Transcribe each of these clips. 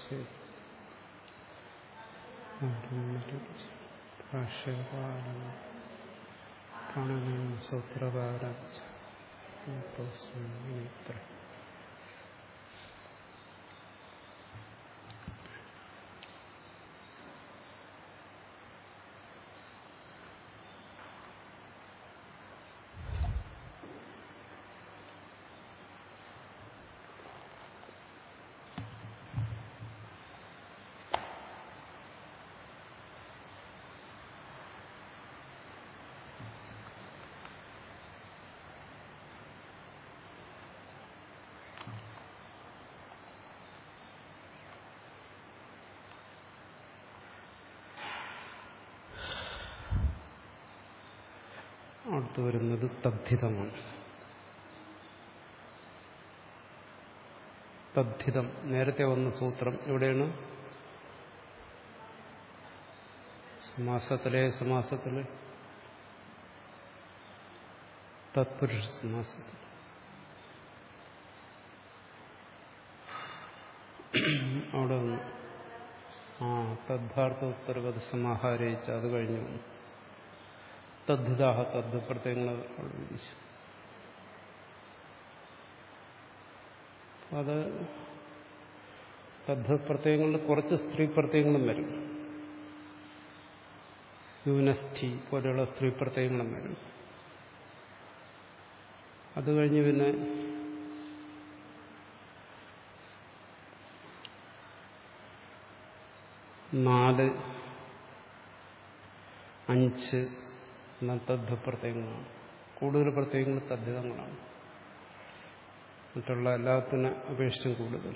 ശരി ഭാഷ്യകാരം പ്രണയം സൂത്രകാരം മിത്ര അടുത്ത് വരുന്നത് തദ്ധിതമാണ് തദ്ധിതം നേരത്തെ വന്ന സൂത്രം എവിടെയാണ് സമാസത്തിലെ സമാസത്തിലെ തത്പുരുഷ സമാസത്തിൽ അവിടെ വന്നു ആ തദ്ധാർത്ഥ ഉത്തരവത് സമാഹാരയിച്ച് അത് കഴിഞ്ഞു വന്നു തദ്ധിതാഹ തദ് പ്രത്യയങ്ങൾ അവിടെ വിധിച്ചു അത് തദ്ധ പ്രത്യയങ്ങളിൽ കുറച്ച് സ്ത്രീ പ്രത്യയങ്ങളും വരും യൂനസ്ഥി പോലെയുള്ള സ്ത്രീ പ്രത്യയങ്ങളും വരും അത് കഴിഞ്ഞ് പിന്നെ നാല് അഞ്ച് എന്നാൽ തദ്ധ പ്രത്യയങ്ങളാണ് കൂടുതൽ പ്രത്യയങ്ങൾ തദ്ധിതങ്ങളാണ് മറ്റുള്ള എല്ലാത്തിനെ അപേക്ഷിച്ചും കൂടുതൽ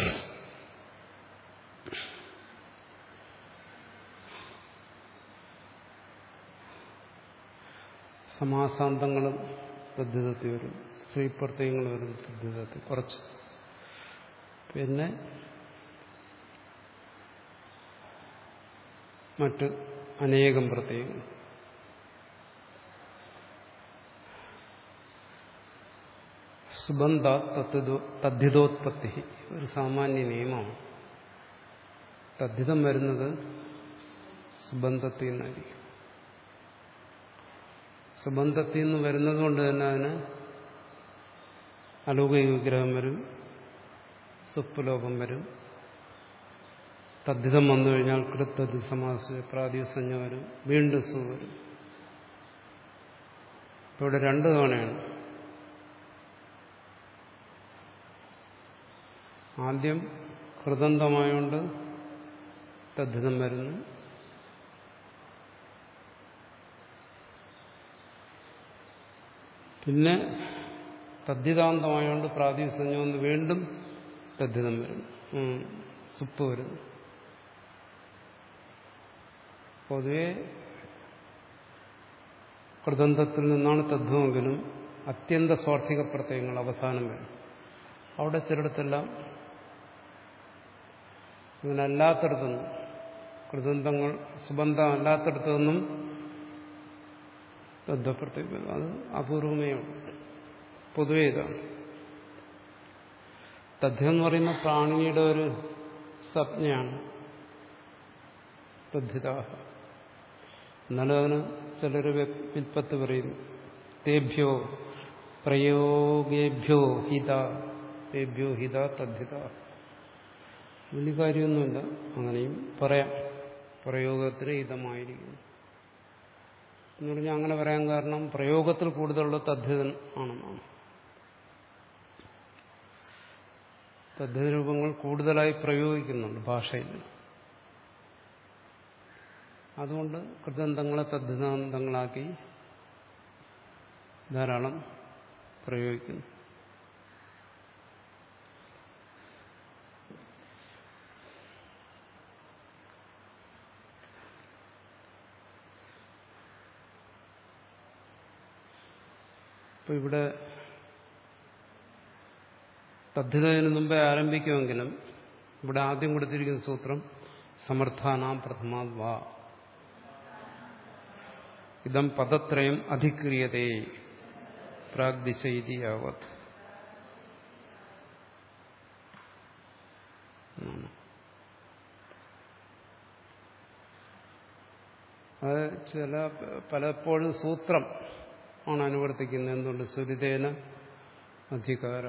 സമാസാന്തങ്ങളും തദ്ധിതത്തിൽ വരും സ്ത്രീപ്രത്യയങ്ങൾ വരും തദ്ധിതത്തിൽ കുറച്ച് പിന്നെ മറ്റ് അനേകം പ്രത്യയങ്ങൾ സുബന്ധ തദ്ധിതോത്പത്തി ഒരു സാമാന്യ നിയമമാണ് തദ്ധിതം വരുന്നത് സുബന്ധത്തിൽ നിന്നായിരിക്കും സുബന്ധത്തിൽ നിന്ന് വരുന്നത് കൊണ്ട് തന്നെ അതിന് അലൗകിക വിഗ്രഹം വരും സുപ്പുലോകം വരും തദ്ധിതം വന്നു കഴിഞ്ഞാൽ കൃത്തതി സമാസ പ്രാതിസഞ്ജ വരും വീണ്ടും സു വരും ഇവിടെ രണ്ടു തവണയാണ് ആദ്യം കൃതന്തമായോണ്ട് തദ്ധിതം വരുന്നു പിന്നെ തദ്ധിതാന്തമായോണ്ട് പ്രാതിസഞ്ജം വന്ന് വീണ്ടും തദ്ധിതം വരുന്നു സുപ്പ് വരുന്നു പൊതുവെ കൃതന്തത്തിൽ നിന്നാണ് തത്വമെങ്കിലും അത്യന്ത സ്വാർത്ഥിക പ്രത്യയങ്ങൾ അവസാനം വരും അവിടെ ചിലയിടത്തെല്ലാം അങ്ങനെ അല്ലാത്തടത്തൊന്നും കൃതന്തങ്ങൾ സുബന്ധം അല്ലാത്തടത്തൊന്നും തദ്വപ്രത്യം അത് അപൂർവമേ ഉള്ളൂ പൊതുവെ ഇതാണ് തദ്ധ്യം എന്ന് പറയുന്ന പ്രാണിയുടെ ഒരു സംജ്ഞയാണ് തദ്ധിതാഹ എന്നാലും അതിന് ചിലർ വിൽപ്പത്ത് പറയും തേഭ്യോ പ്രയോഗേഭ്യോ ഹിത തേഭ്യോ ഹിത തദ്ധിത വലിയ കാര്യമൊന്നുമില്ല അങ്ങനെയും പറയാം പ്രയോഗത്തിന് ഹിതമായിരിക്കുന്നു എന്ന് പറഞ്ഞാൽ അങ്ങനെ പറയാൻ കാരണം പ്രയോഗത്തിൽ കൂടുതലുള്ള തദ്ധിതൻ ആണെന്നാണ് തദ്ധിത രൂപങ്ങൾ കൂടുതലായി പ്രയോഗിക്കുന്നുണ്ട് ഭാഷയിൽ അതുകൊണ്ട് കൃതന്തങ്ങളെ തദ്ധിതാന്തങ്ങളാക്കി ധാരാളം പ്രയോഗിക്കുന്നു ഇപ്പൊ ഇവിടെ തദ്ധിതത്തിന് മുമ്പേ ആരംഭിക്കുമെങ്കിലും ഇവിടെ ആദ്യം കൊടുത്തിരിക്കുന്ന സൂത്രം സമർത്ഥാനാം പ്രഥമാത് വാ ഇതം പദത്രയം അധിക്രിയതേ പ്രാഗ്ദിശൈതി യാവത് അത് ചില പലപ്പോഴും സൂത്രം ആണ് അനുവർത്തിക്കുന്നത് എന്തുകൊണ്ട് സുരിതേന അധികാര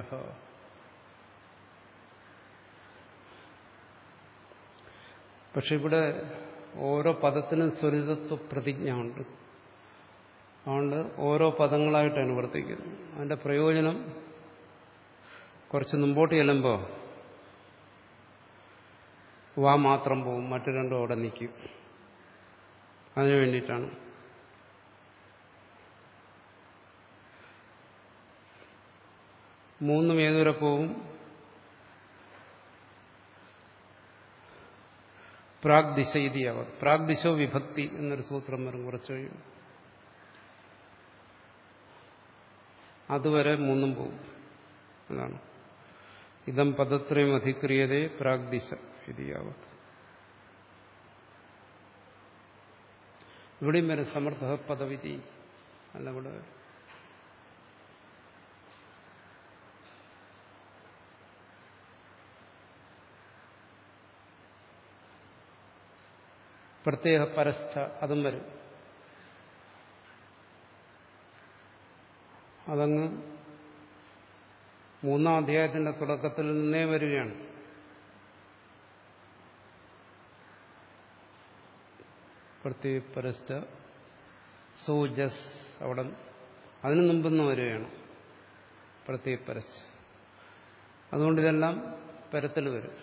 പക്ഷെ ഇവിടെ ഓരോ പദത്തിനും സ്വരിതത്വ പ്രതിജ്ഞ ഉണ്ട് അതുകൊണ്ട് ഓരോ പദങ്ങളായിട്ട് അനുവർത്തിക്കുന്നു അതിന്റെ പ്രയോജനം കുറച്ച് മുമ്പോട്ട് ചെല്ലുമ്പോൾ വാ മാത്രം പോവും മറ്റു രണ്ടും അവിടെ നിൽക്കും അതിനു വേണ്ടിയിട്ടാണ് മൂന്നും ഏതുവരെ പോവും പ്രാഗ്ദിശ ഇതിയാവത് പ്രാഗ്ദിശോ വിഭക്തി എന്നൊരു സൂത്രം വരും കുറച്ച് കഴിയും അതുവരെ മൂന്നും പോവും അതാണ് ഇതം പദത്രയം അധിക്രിയതേ പ്രാഗ്ദിശ ഇതിയാവത് ഇവിടെയും വരും സമർത്ഥ പദവിധി അല്ല ഇവിടെ പ്രത്യേക പരസ്ഥ അതും വരും അതങ്ങ് മൂന്നാം അധ്യായത്തിന്റെ തുടക്കത്തിൽ നിന്നേ വരികയാണ് പ്രത്യേക പരസ്ഥ സൂജസ് അവിടെ അതിനു മുമ്പെന്ന് വരികയാണ് പ്രത്യേക പരസ്ഥ അതുകൊണ്ട് ഇതെല്ലാം പരത്തിൽ വരും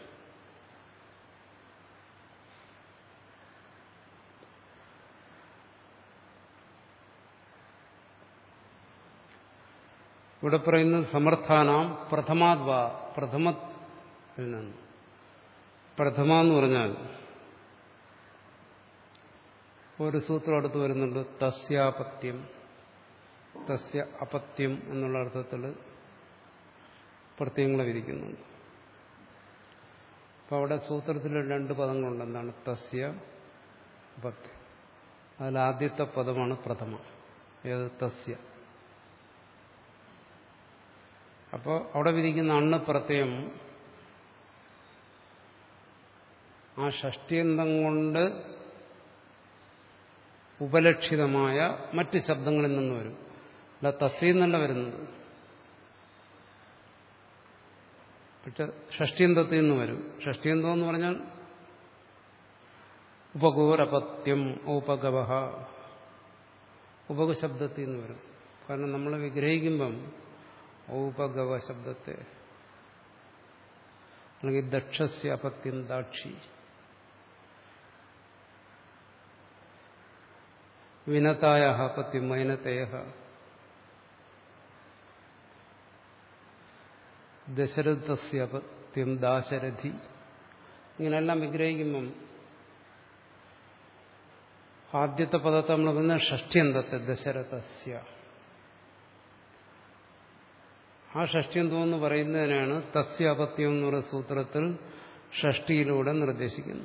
ഇവിടെ പറയുന്നത് സമർത്ഥാനാം പ്രഥമാദ്വ പ്രഥമ എന്നാണ് പ്രഥമ എന്ന് പറഞ്ഞാൽ ഒരു സൂത്രം അടുത്ത് വരുന്നുണ്ട് തസ്യാപത്യം തസ്യ അപത്യം എന്നുള്ള അർത്ഥത്തിൽ പ്രത്യയങ്ങളെ വിധിക്കുന്നുണ്ട് അപ്പോൾ അവിടെ സൂത്രത്തിൽ രണ്ട് പദങ്ങളുണ്ട് എന്താണ് തസ്യ അപത്യം അതിൽ ആദ്യത്തെ പദമാണ് പ്രഥമ ഏത് തസ്യ അപ്പോൾ അവിടെ വിധിക്കുന്ന അണ്ണ് പ്രത്യയം ആ ഷഷ്ടിയന്തം കൊണ്ട് ഉപലക്ഷിതമായ മറ്റ് ശബ്ദങ്ങളിൽ നിന്ന് വരും അല്ല തസ്സീന്നല്ല വരുന്നത് പക്ഷെ ഷഷ്ടിയന്തത്തിൽ നിന്ന് വരും ഷഷ്ടിയന്തം എന്ന് പറഞ്ഞാൽ ഉപകൂരപത്യം ഔപഗവഹ ഉപകശബ്ദത്തിൽ നിന്ന് വരും കാരണം നമ്മൾ വിഗ്രഹിക്കുമ്പം ഔപഗവ ശബ്ദത്തെ അല്ലെങ്കിൽ ദക്ഷസ്യ അപത്യം ദാക്ഷി വിനതായ പത്യം മൈനതയ ദശരഥസ്യ പത്യം ദാശരഥി ഇങ്ങനെല്ലാം വിഗ്രഹിക്കുമ്പം ആദ്യത്തെ പദത്തെ നമ്മൾ പറയുന്ന ഷഷ്ടിയന്തത്തെ ദശരഥസ്യ ആ ഷഷ്ടിയന്തം എന്ന് പറയുന്നതിനാണ് തസ്യ അപത്യം എന്ന് പറയുന്ന സൂത്രത്തിൽ ഷഷ്ടിയിലൂടെ നിർദ്ദേശിക്കുന്നു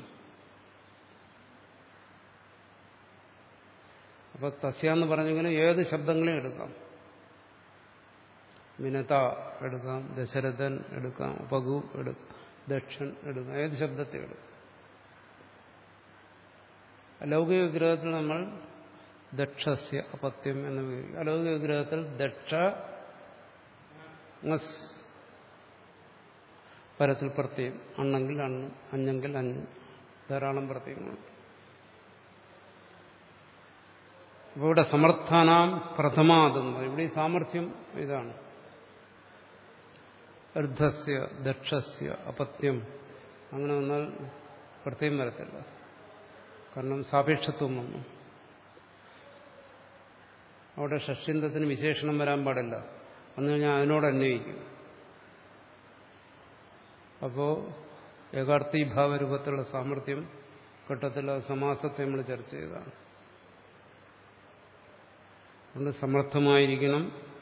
അപ്പൊ തസ്യ എന്ന് പറഞ്ഞെങ്കിലും ഏത് ശബ്ദങ്ങളെയും എടുക്കാം വിനത എടുക്കാം ദശരഥൻ എടുക്കാം ഉപഗു എടുക്കാം ദക്ഷൻ എടുക്കാം ഏത് ശബ്ദത്തെ എടുക്കാം അലൗകിക വിഗ്രഹത്തിൽ നമ്മൾ ദക്ഷസ്യ അപത്യം എന്ന് വിഗ്രഹിക്കും അലൗകിക വിഗ്രഹത്തിൽ ദക്ഷ പരത്തിൽ പ്രത്യം അണ്ണെങ്കിൽ അണ്ണ് അഞ്ഞെങ്കിൽ അഞ്ഞ് ധാരാളം പ്രത്യയങ്ങളുണ്ട് അപ്പോൾ ഇവിടെ സമർത്ഥാനാം പ്രഥമാതെന്ന് ഇവിടെ ഈ സാമർഥ്യം ഇതാണ് അർദ്ധസ്യ ദക്ഷസ്യ അപത്യം അങ്ങനെ വന്നാൽ പ്രത്യേകം വരത്തില്ല കാരണം സാപേക്ഷത്വം വന്നു അവിടെ ഷഷ്ടിന്തത്തിന് വിശേഷണം വരാൻ പാടില്ല വന്നു കഴിഞ്ഞാൽ അതിനോട് അന്വയിക്കും അപ്പോൾ ഏകാർത്ഥീഭാവ രൂപത്തിലുള്ള സാമർഥ്യം ഘട്ടത്തിലുള്ള സമാസത്തെ നമ്മൾ ചർച്ച ചെയ്തതാണ് അതുകൊണ്ട് സമർത്ഥമായിരിക്കണം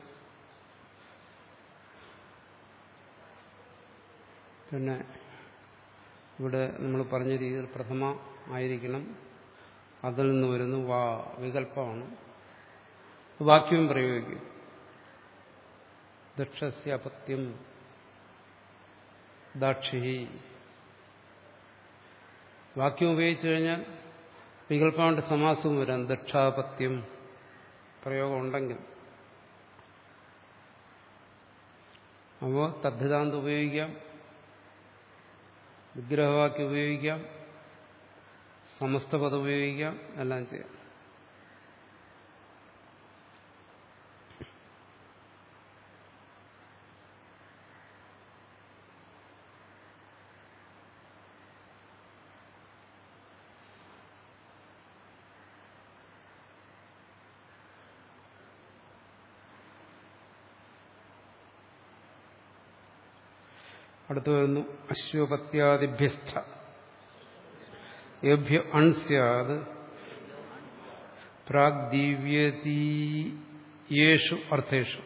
പിന്നെ ഇവിടെ നമ്മൾ പറഞ്ഞ രീതിയിൽ പ്രഥമ ആയിരിക്കണം അതിൽ നിന്ന് വരുന്നു വാ വികല്പമാണ് വാക്യവും പ്രയോഗിക്കും ദക്ഷസ്യപത്യം ദാക്ഷി വാക്യം ഉപയോഗിച്ചു കഴിഞ്ഞാൽ വികല്പമായിട്ട് സമാസവും വരാം ദക്ഷാപത്യം പ്രയോഗം ഉണ്ടെങ്കിൽ അപ്പോൾ തദ്ധിതാന്ത് ഉപയോഗിക്കാം വിഗ്രഹവാക്യം ഉപയോഗിക്കാം സമസ്തപദം ഉപയോഗിക്കാം എല്ലാം ചെയ്യാം അടുത്തു വരുന്നു അശ്വപത്യാദിഭ്യസ്ഥ ഏഭ്യ അൺ സ്യാത് പ്രാഗ്ദീവ്യതീയേഷു അർത്ഥേഷു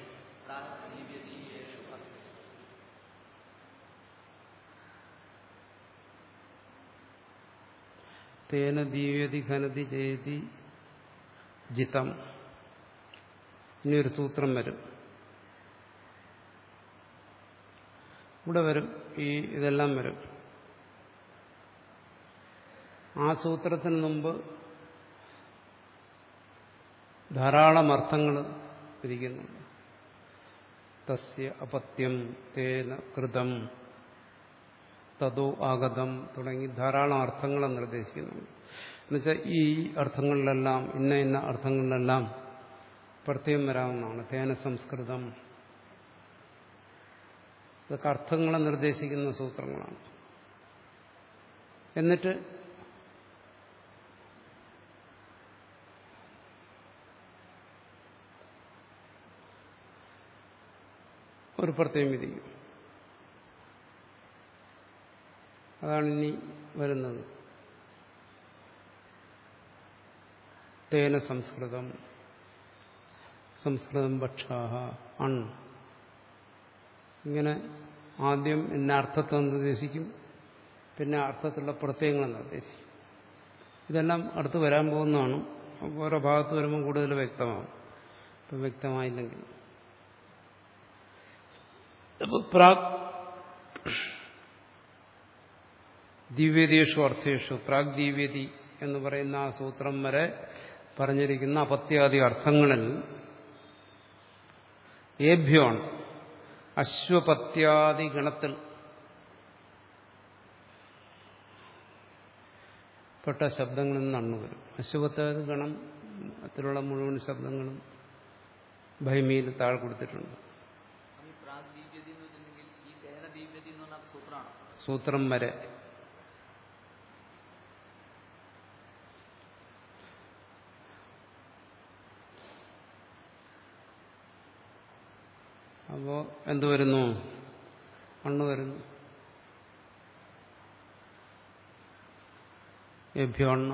തേന ദീവ്യതി ഖനതി ജയതി ജിതം ഇനിയൊരു സൂത്രം വരും ഇവിടെ വരും ഈ ഇതെല്ലാം വരും ആ സൂത്രത്തിന് മുമ്പ് ധാരാളം അർത്ഥങ്ങൾ ഇരിക്കുന്നുണ്ട് തസ്യ അപത്യം തേന കൃതം തതോ ആഗതം തുടങ്ങി ധാരാളം അർത്ഥങ്ങളെ നിർദ്ദേശിക്കുന്നുണ്ട് എന്നുവെച്ചാൽ ഈ അർത്ഥങ്ങളിലെല്ലാം ഇന്ന ഇന്ന അർത്ഥങ്ങളിലെല്ലാം പ്രത്യേകം വരാവുന്നതാണ് തേന സംസ്കൃതം ഇതൊക്കെ അർത്ഥങ്ങളെ നിർദ്ദേശിക്കുന്ന സൂത്രങ്ങളാണ് എന്നിട്ട് ഒരു പ്രത്യേകം വിധിക്കും അതാണ് ഇനി വരുന്നത് തേന സംസ്കൃതം സംസ്കൃതം ഭക്ഷാഹ അൺ ഇങ്ങനെ ആദ്യം ഇന്ന അർത്ഥത്തെ നിർദ്ദേശിക്കും പിന്നെ അർത്ഥത്തിലുള്ള പ്രത്യയങ്ങൾ നിർദ്ദേശിക്കും ഇതെല്ലാം അടുത്ത് വരാൻ പോകുന്നതാണ് ഓരോ ഭാഗത്ത് വരുമ്പോൾ കൂടുതൽ വ്യക്തമാകും ഇപ്പം വ്യക്തമായില്ലെങ്കിൽ പ്രാഗ് ദിവ്യതീഷു അർത്ഥേഷു പ്രാഗ് ദിവ്യതി എന്ന് പറയുന്ന ആ സൂത്രം വരെ പറഞ്ഞിരിക്കുന്ന അപത്യാദി അർത്ഥങ്ങളിൽ ഏഭ്യമാണ് അശ്വപത്യാദി ഗണത്തിൽ പെട്ട ശബ്ദങ്ങളിൽ നിന്ന് വരും അശ്വപത്യാദി ഗണത്തിലുള്ള മുഴുവൻ ശബ്ദങ്ങളും ഭൈമിയിൽ താഴെ കൊടുത്തിട്ടുണ്ട് ഈ പ്രാഗ് ദിവ്യതി എന്ന് വെച്ചിട്ടുണ്ടെങ്കിൽ ഈ തേന ദിവ്യതി എന്ന് പറഞ്ഞ സൂത്രമാണ് സൂത്രം വരെ അപ്പോ എന്തു വരുന്നു മണ്ണ് വരുന്നു ലഭ്യവണ്ണ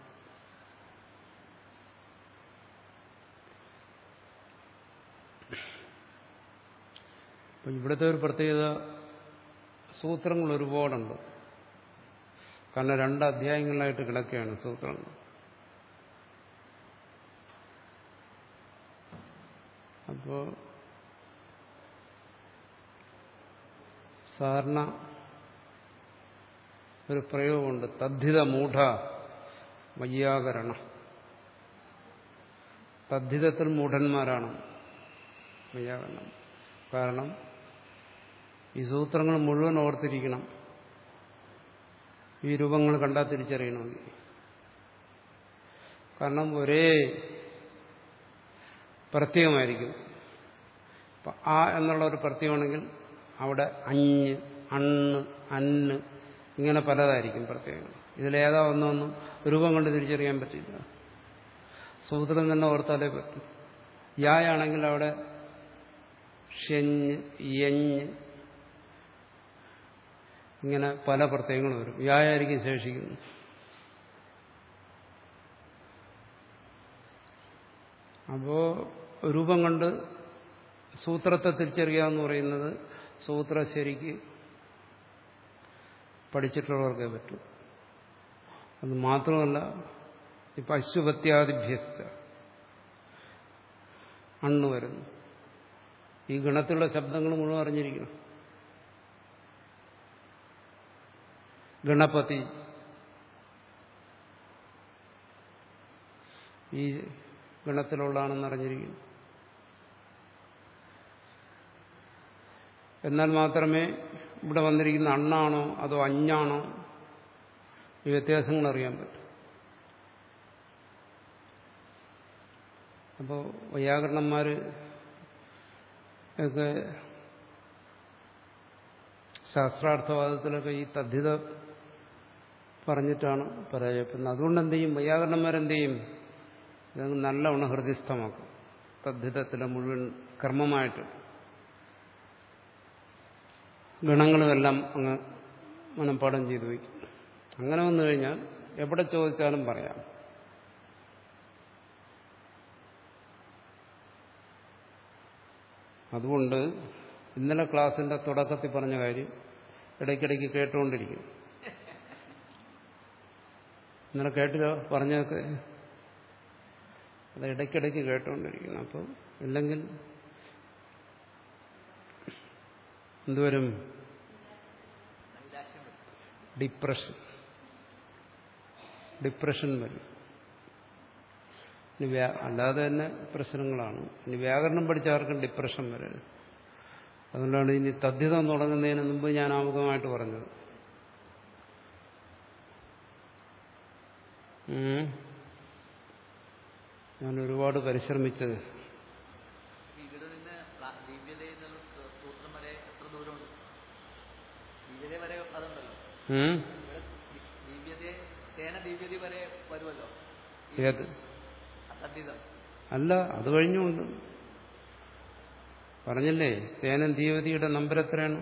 അപ്പം ഇവിടുത്തെ ഒരു പ്രത്യേകത സൂത്രങ്ങൾ ഒരുപാടുണ്ട് കാരണം രണ്ട് അധ്യായങ്ങളായിട്ട് കിടക്കുകയാണ് സൂത്രങ്ങൾ അപ്പോൾ സാധാരണ ഒരു പ്രയോഗമുണ്ട് തദ്ധിത മൂഢ വയ്യാകരണം തദ്ധിതത്തിൽ മൂഢന്മാരാണ് വയ്യാകരണം കാരണം ഈ സൂത്രങ്ങൾ മുഴുവൻ ഓർത്തിരിക്കണം ഈ രൂപങ്ങൾ കണ്ടാൽ തിരിച്ചറിയണമെങ്കിൽ കാരണം ഒരേ പ്രത്യയമായിരിക്കും അപ്പം ആ എന്നുള്ള ഒരു പ്രത്യയമാണെങ്കിൽ അവിടെ അഞ്ഞ് അണ്ണ് അന്ന് ഇങ്ങനെ പലതായിരിക്കും പ്രത്യയങ്ങൾ ഇതിലേതാ ഒന്നൊന്നും രൂപം കൊണ്ട് തിരിച്ചറിയാൻ പറ്റില്ല സൂത്രം തന്നെ ഓർത്താലേ പറ്റും യായാണെങ്കിൽ അവിടെ ഷെഞ്ഞ് യഞ്ഞ് ഇങ്ങനെ പല പ്രത്യയങ്ങളും വരും യായായിരിക്കും ശേഷിക്കുന്നു അപ്പോ രൂപം കൊണ്ട് സൂത്രത്തെ തിരിച്ചറിയുക എന്ന് പറയുന്നത് സൂത്രം ശരിക്ക് പഠിച്ചിട്ടുള്ളവർക്കേ പറ്റൂ അത് മാത്രമല്ല ഇപ്പൊ അശ്വപത്യാദിഭ്യസ്ത അണ്ണ് വരുന്നു ഈ ഗണത്തിലുള്ള ശബ്ദങ്ങൾ മുഴുവൻ അറിഞ്ഞിരിക്കണം ഗണപതി ഈ ഗണത്തിലുള്ളതാണെന്ന് അറിഞ്ഞിരിക്കുന്നു എന്നാൽ മാത്രമേ ഇവിടെ വന്നിരിക്കുന്ന അണ്ണാണോ അതോ അഞ്ഞാണോ ഈ വ്യത്യാസങ്ങൾ അറിയാൻ പറ്റും അപ്പോൾ വൈയാകരണന്മാർ ഒക്കെ ശാസ്ത്രാർത്ഥവാദത്തിലൊക്കെ ഈ തദ്ധിത പറഞ്ഞിട്ടാണ് പരാജയപ്പെടുന്നത് അതുകൊണ്ട് എന്ത് ചെയ്യും വൈയാകരണന്മാരെന്ത് ചെയ്യും ഇതങ്ങ് നല്ലവണ്ണം ഹൃദയസ്ഥമാക്കും തദ്ധിതത്തിലെ മുഴുവൻ കർമ്മമായിട്ട് ഗുണങ്ങളുമെല്ലാം അങ്ങ് മനഃപ്പാടം ചെയ്തു വയ്ക്കും അങ്ങനെ വന്നു കഴിഞ്ഞാൽ എവിടെ ചോദിച്ചാലും പറയാം അതുകൊണ്ട് ഇന്നലെ ക്ലാസിന്റെ തുടക്കത്തിൽ പറഞ്ഞ കാര്യം ഇടയ്ക്കിടയ്ക്ക് കേട്ടുകൊണ്ടിരിക്കും ഇന്നലെ കേട്ടില്ല പറഞ്ഞതൊക്കെ അത് ഇടയ്ക്കിടയ്ക്ക് കേട്ടുകൊണ്ടിരിക്കണം അപ്പോൾ ഇല്ലെങ്കിൽ എന്തുവരും നൈരാശ്യം വരും ഡിപ്രഷൻ ഡിപ്രഷൻ വരും ഇനി വ്യാ അല്ലാതെ തന്നെ പ്രശ്നങ്ങളാണ് ഇനി വ്യാകരണം പഠിച്ച ആർക്കും ഡിപ്രഷൻ വരരുത് അതുകൊണ്ടാണ് ഇനി തദ്ധിതം തുടങ്ങുന്നതിന് മുമ്പ് ഞാൻ ആമുഖമായിട്ട് പറഞ്ഞത് ഉം. ഞാൻ ഒരുപാട് പരിശ്രമിച്ചത് ഇവിടെ നിന്ന് പ്ല- ദിവ്യത എന്നുള്ള സൂ- സൂത്രം വരെ എത്ര ദൂരമുണ്ട് ദിവ്യത വരെ അതുണ്ടല്ലോ ഉം? ഇവിടെ ദി- ദിവ്യത തേന ദിവ്യത വരെ വരുമല്ലോ ഏത് അസദ്ധിതം അല്ല അത് കഴിഞ്ഞുണ്ട് പറഞ്ഞില്ലേ തേനൻ ദീവതിയുടെ നമ്പർ എത്രയാണ്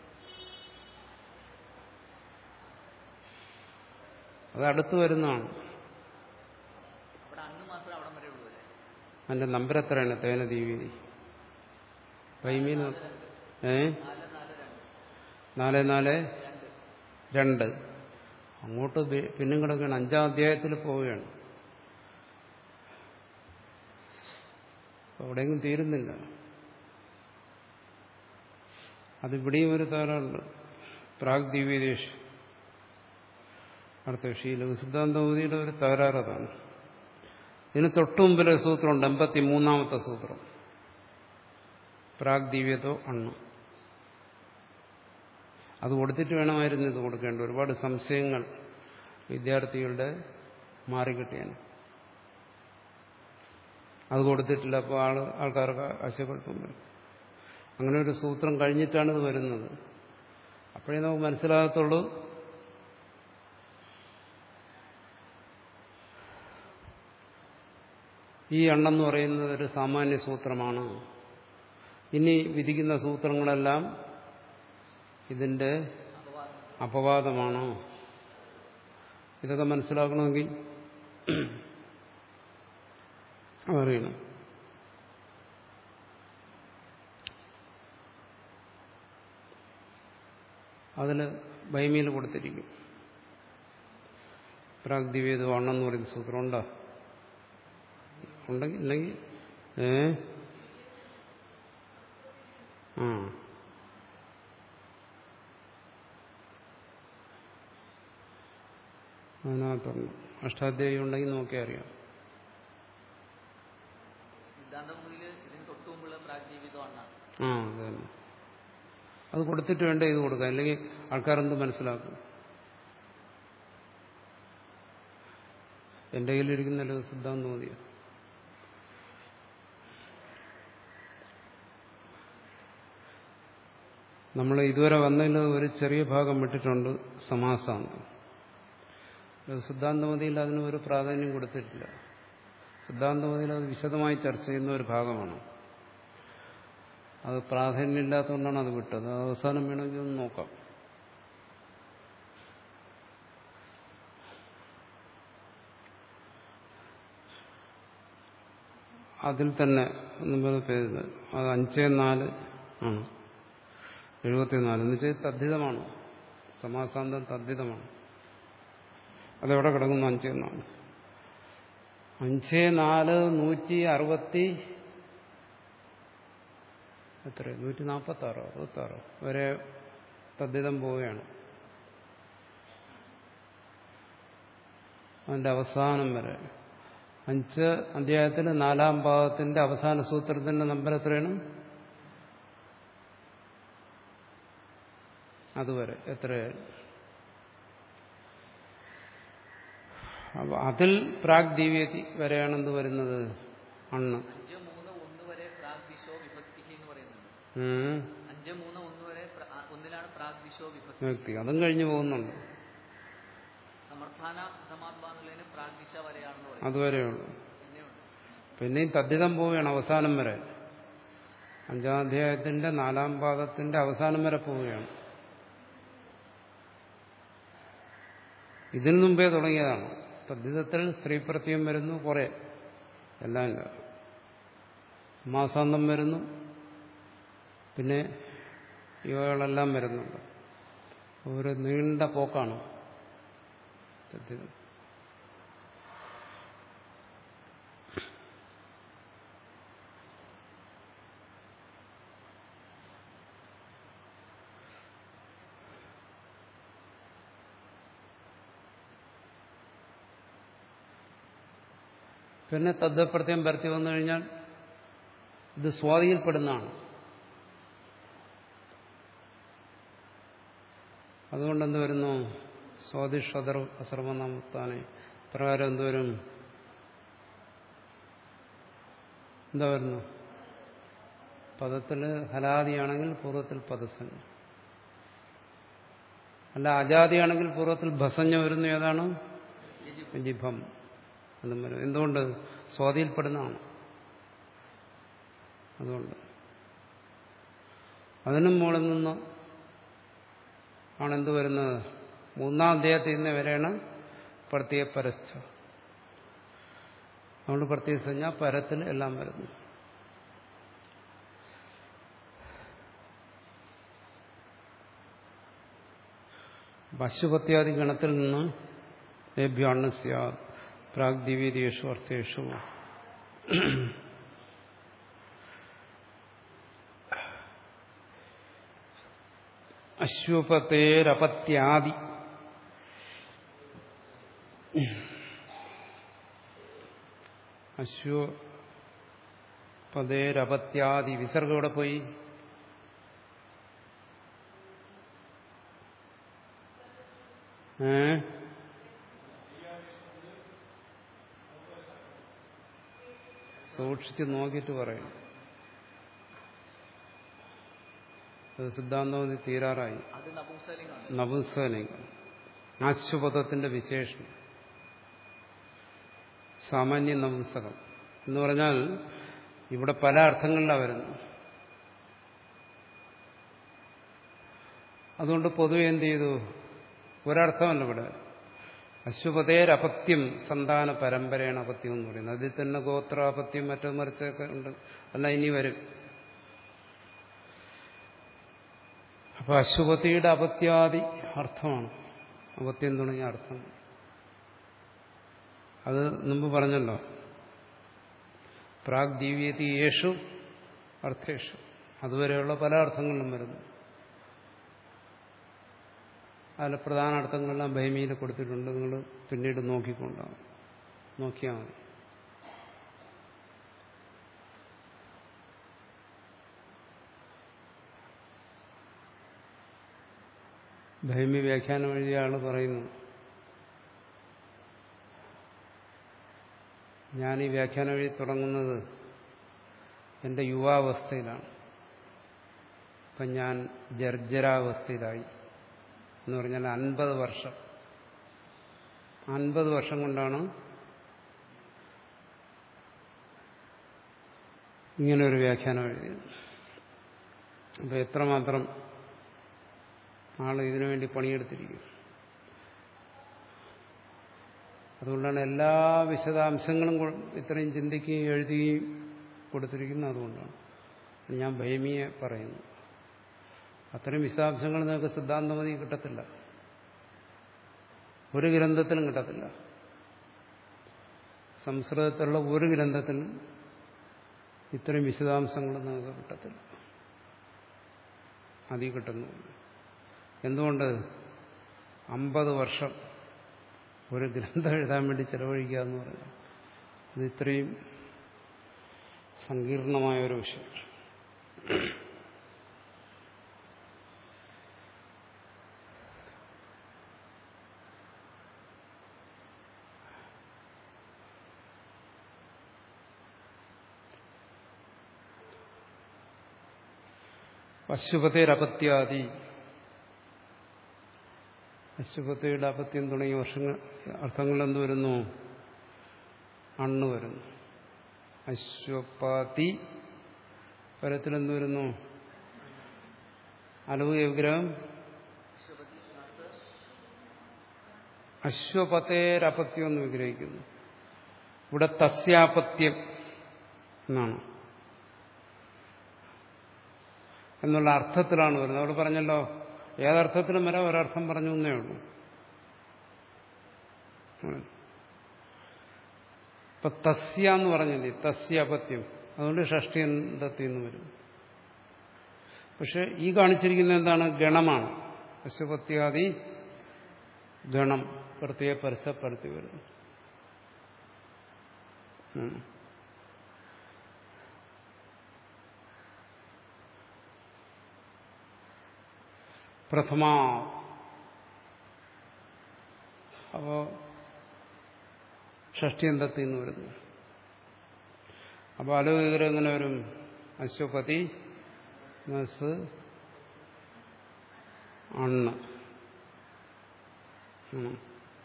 അത് അടുത്ത് വരുന്നതാണ് അവിടെ അന്ന് മാത്രമേ അവിടം വരെ ഉള്ളൂ അല്ലേ അതിന്റെ നമ്പർ എത്രയാണ് തേന ദീവതി വൈമീൻ ഏ നാല് നാല് രണ്ട് നാല് നാല് രണ്ട് രണ്ട് അങ്ങോട്ട് ബി- പിന്നും കിടക്കുകയാണ് അഞ്ചാം അധ്യായത്തിൽ പോവുകയാണ് അവിടെയെങ്കിലും തീരുന്നില്ല അതിവിടെയും ഒരു തകരാറുണ്ട് പ്രാഗ് ദിവ്യദേശ് അർത്ഥവിഷി ലഘുസിദ്ധാന്തമതിയുടെ ഒരു തകരാറ് അതാണ് ഇതിന് തൊട്ടു മുമ്പിലെ സൂത്രമുണ്ട് എൺപത്തി മൂന്നാമത്തെ സൂത്രം പ്രാഗ് ദിവ്യതോ അണ്ണു അത് കൊടുത്തിട്ട് വേണമായിരുന്നു ഇത് കൊടുക്കേണ്ട ഒരുപാട് സംശയങ്ങൾ വിദ്യാർത്ഥികളുടെ മാറിക്കിട്ടിയാണ് അത് കൊടുത്തിട്ടില്ല അപ്പോൾ ആൾ ആൾക്കാർക്ക് ആശയക്കുഴപ്പം വരും അങ്ങനെ ഒരു സൂത്രം കഴിഞ്ഞിട്ടാണ് ഇത് വരുന്നത് അപ്പോഴേ നമുക്ക് മനസ്സിലാകത്തുള്ളൂ ഈ എണ്ണെന്ന് പറയുന്നത് ഒരു സാമാന്യ സൂത്രമാണ് ഇനി വിധിക്കുന്ന സൂത്രങ്ങളെല്ലാം ഇതിന്റെ അപവാദമാണോ ഇതൊക്കെ മനസ്സിലാക്കണമെങ്കിൽ അറിയണം അതിൽ ബൈമിയിൽ കൊടുത്തിരിക്കും പ്രാഗ്ദിവേദ വണ്ണെന്ന് പറയുന്ന സൂത്രം ഉണ്ടോ ഉണ്ടെങ്കിൽ ഇല്ലെങ്കിൽ ഏ ആ അതിനകത്തുണ്ട് അഷ്ടാധ്യായി ഉണ്ടെങ്കിൽ നോക്കിയാൽ അറിയാം സിദ്ധാന്തം മുതൽ ഇതിന് തൊട്ടു മുമ്പുള്ള പ്രാഗ്ജീവിതം അണ്ണാണ് ആ അത് തന്നെ അത് കൊടുത്തിട്ട് വേണ്ടേ ഇത് കൊടുക്കാൻ അല്ലെങ്കിൽ ആൾക്കാരെന്ത് മനസ്സിലാക്കും എന്റെ കയ്യിലിരിക്കുന്നല്ലോ സിദ്ധാന്തം മതിയോ നമ്മൾ ഇതുവരെ വന്നതിൽ ഒരു ചെറിയ ഭാഗം വിട്ടിട്ടുണ്ട് സമാസാന്തം സിദ്ധാന്തമതിയിൽ അതിന് ഒരു പ്രാധാന്യം കൊടുത്തിട്ടില്ല സിദ്ധാന്തമതിയിൽ അത് വിശദമായി ചർച്ച ചെയ്യുന്ന ഒരു ഭാഗമാണ് അത് പ്രാധാന്യമില്ലാത്തതുകൊണ്ടാണ് അത് വിട്ടത് അത് അവസാനം വേണമെങ്കിൽ ഒന്ന് നോക്കാം അതിൽ തന്നെ മുമ്പ് പേര് അത് അഞ്ചേ നാല് ആണ് എഴുപത്തിനാല് എന്ന് വെച്ചാൽ തദ്ധിതമാണ് സമാസാന്തം തദ്ധിതമാണ് അതെവിടെ കിടക്കുന്നു അഞ്ചേ നാല് അഞ്ചേ നാല് നൂറ്റി അറുപത്തി എത്ര നൂറ്റി നാൽപ്പത്തി ആറോ അറുപത്തി ആറോ വരെ തദ്ധിതം പോവുകയാണ് അതിന്റെ അവസാനം വരെ അഞ്ച് അധ്യായത്തിൽ നാലാം ഭാഗത്തിന്റെ അവസാന സൂത്രത്തിന്റെ നമ്പർ എത്രയാണ് അതുവരെ എത്രയായി അപ്പൊ അതിൽ പ്രാഗ് ദിവ്യതി വരെയാണെന്ത് വരുന്നത് അണ്ണ് അഞ്ച് മൂന്ന് ഒന്ന് വരെ പ്രാഗ് ദിശോ വിഭക്തി എന്ന് പറയുന്നുണ്ട് ഉം. അഞ്ച് മൂന്ന് ഒന്ന് വരെ പ്ര- ആ, ഒന്നിലാണ് പ്രാഗ് ദിശോ വിഭക്തി വ്യക്തി അതും കഴിഞ്ഞു പോകുന്നുണ്ട് സമർത്ഥാന സമാത്മാന്നുള്ളതിന് പ്രാഗ് ദിശ വരെയാണെന്ന് പറയും അതുവരെയുള്ളൂ പിന്നെയുണ്ട് പിന്നെയും തദ്ധിതം പോവുകയാണ് അവസാനം വരെ അഞ്ചാം അധ്യായത്തിന്റെ നാലാം പാദത്തിന്റെ അവസാനം വരെ പോവുകയാണ് ഇതിനു മുമ്പേ തുടങ്ങിയതാണ് തദ്ധിതത്തിൽ സ്ത്രീ പ്രത്യം വരുന്നു കുറെ എല്ലാം ഇല്ല സമാസാന്തം വരുന്നു പിന്നെ ഇവകളെല്ലാം വരുന്നുണ്ട് ഒരു നീണ്ട പോക്കാണ് തദ്ധിതം പിന്നെ തദ്പ്രത്യം പരത്തി വന്നു കഴിഞ്ഞാൽ ഇത് സ്വാധീനപ്പെടുന്നതാണ് അതുകൊണ്ട് എന്ത് വരുന്നു സ്വാതിഷതർ അസർവനാമത്താനെ പ്രകാരം എന്തുവരും എന്താ വരുന്നു പദത്തിൽ ഹലാദിയാണെങ്കിൽ പൂർവ്വത്തിൽ പദസഞ്ജ അല്ല അജാതിയാണെങ്കിൽ പൂർവ്വത്തിൽ ഭസഞ്ഞ വരുന്നു ഏതാണ് ജിഭം എന്നും വരും എന്തുകൊണ്ട് സ്വാധീനപ്പെടുന്നതാണ് അതുകൊണ്ട് അതിനും മുകളിൽ നിന്ന് ആണ് എന്ത് വരുന്നത് മൂന്നാം അധ്യായത്തിൽ നിന്ന് വരെയാണ് പ്രത്യേക പരസ്ഥ അതുകൊണ്ട് പ്രത്യേക സംജ്ഞ പരത്തിൽ എല്ലാം വരുന്നു പശുപത്യാദി ഗണത്തിൽ നിന്ന് ഏഭ്യാണ് സ്യാദ് പ്രാഗ്ദിവീതിയേഷു അർത്ഥേഷു അശ്വപതേരപത്യാദി അശ്വപതേരപത്യാദി വിസർഗം ഇവിടെ പോയി ഏ സൂക്ഷിച്ച് നോക്കിയിട്ട് പറയും അത് സിദ്ധാന്തം തീരാറായി അത് നപുംസലിംഗാണ് നപുംസലിംഗം ആശ്വപദത്തിന്റെ വിശേഷണം സാമാന്യ നപുംസകം എന്ന് പറഞ്ഞാൽ ഇവിടെ പല അർത്ഥങ്ങളിലാണ് വരുന്നത് അതുകൊണ്ട് പൊതുവെ എന്ത് ചെയ്തു ഒരർത്ഥമല്ല ഇവിടെ അശ്വപതേരപത്യം സന്താന പരമ്പരയാണ് അപത്യം എന്ന് പറയുന്നത് അതിൽ തന്നെ ഗോത്രാപത്യം മറ്റോ മറിച്ചൊക്കെ ഉണ്ട് അല്ല ഇനി വരും അപ്പൊ അശ്വപതിയുടെ അപത്യാദി അർത്ഥമാണ് അപത്യം തുടങ്ങിയ അർത്ഥം അത് മുമ്പ് പറഞ്ഞല്ലോ പ്രാഗ് ദിവ്യതി യേഷു അർത്ഥേഷു അതുവരെയുള്ള പല അർത്ഥങ്ങളിലും വരുന്നു അതിലെ പ്രധാന അർത്ഥങ്ങളെല്ലാം ഭൈമിയിൽ കൊടുത്തിട്ടുണ്ട് നിങ്ങൾ പിന്നീട് നോക്കിക്കൊണ്ടാവും നോക്കിയാൽ മതി ഭൈമി വ്യാഖ്യാനം എഴുതിയ ആള് പറയുന്നു ഞാൻ ഈ വ്യാഖ്യാനം എഴുതി തുടങ്ങുന്നത് എൻ്റെ യുവാവസ്ഥയിലാണ് ഇപ്പം ഞാൻ ജർജരാവസ്ഥയിലായി എന്ന് പറഞ്ഞാൽ അൻപത് വർഷം അൻപത് വർഷം കൊണ്ടാണ് ഇങ്ങനെ ഒരു വ്യാഖ്യാനം എഴുതിയത് അപ്പോൾ എത്രമാത്രം ആൾ ഇതിനു വേണ്ടി പണിയെടുത്തിരിക്കും അതുകൊണ്ടാണ് എല്ലാ വിശദാംശങ്ങളും കൊ- ഇത്രയും ചിന്തിക്കുകയും എഴുതുകയും കൊടുത്തിരിക്കുന്നത് അതുകൊണ്ടാണ് ഞാൻ ഭൈമിയെ പറയുന്നു അത്രയും വിശദാംശങ്ങൾ നിങ്ങൾക്ക് സിദ്ധാന്തമതി കിട്ടത്തില്ല ഒരു ഗ്രന്ഥത്തിലും കിട്ടത്തില്ല സംസ്കൃതത്തിലുള്ള ഒരു ഗ്രന്ഥത്തിലും ഇത്രയും വിശദാംശങ്ങൾ നിങ്ങൾക്ക് കിട്ടത്തില്ല അതി കിട്ടുന്നു എന്തുകൊണ്ട് അമ്പത് വർഷം ഒരു ഗ്രന്ഥം എഴുതാൻ വേണ്ടി ചെലവഴിക്കുക എന്ന് പറഞ്ഞാൽ ഇത് ഇത്രയും സങ്കീർണമായ ഒരു വിഷയം പശുപതേരപത്യാദി അശുപതയുടെ അപത്യം തുടങ്ങിയ വർഷങ്ങൾ അർത്ഥങ്ങൾ എന്ത് വരുന്നു അണ്ണ് വരുന്നു അശ്വപാതി പരത്തിലെന്ത് വരുന്നു അലവ് വിഗ്രഹം അശ്വപതി നത്ത് അശ്വപതേരപത്യം എന്ന് വിഗ്രഹിക്കുന്നു ഇവിടെ തസ്യാപത്യം എന്നാണ് എന്നുള്ള അർത്ഥത്തിലാണ് വരുന്നത് അവിടെ പറഞ്ഞല്ലോ ഏതർത്ഥത്തിലും വരാം ഒരർത്ഥം പറഞ്ഞു എന്നേ ഉള്ളൂ ഇപ്പൊ തസ്യ എന്ന് പറഞ്ഞില്ലേ തസ്യാപത്യം അതുകൊണ്ട് ഷഷ്ടിയന്തത്തിൽ നിന്ന് വരും പക്ഷെ ഈ കാണിച്ചിരിക്കുന്ന എന്താണ് ഗണമാണ് അശ്വപത്യാദി ഗണം പ്രത്യേക പരസ്യപ്പെടുത്തി വരുന്നു ഉം. പ്രഥമ അപ്പോ ഷഷ്ടിയന്തത്തിൽ നിന്ന് വരുന്നു അപ്പൊ അലോകികരം എങ്ങനെ വരും അശ്വപതി നസ് അണ്ണ് ഉം.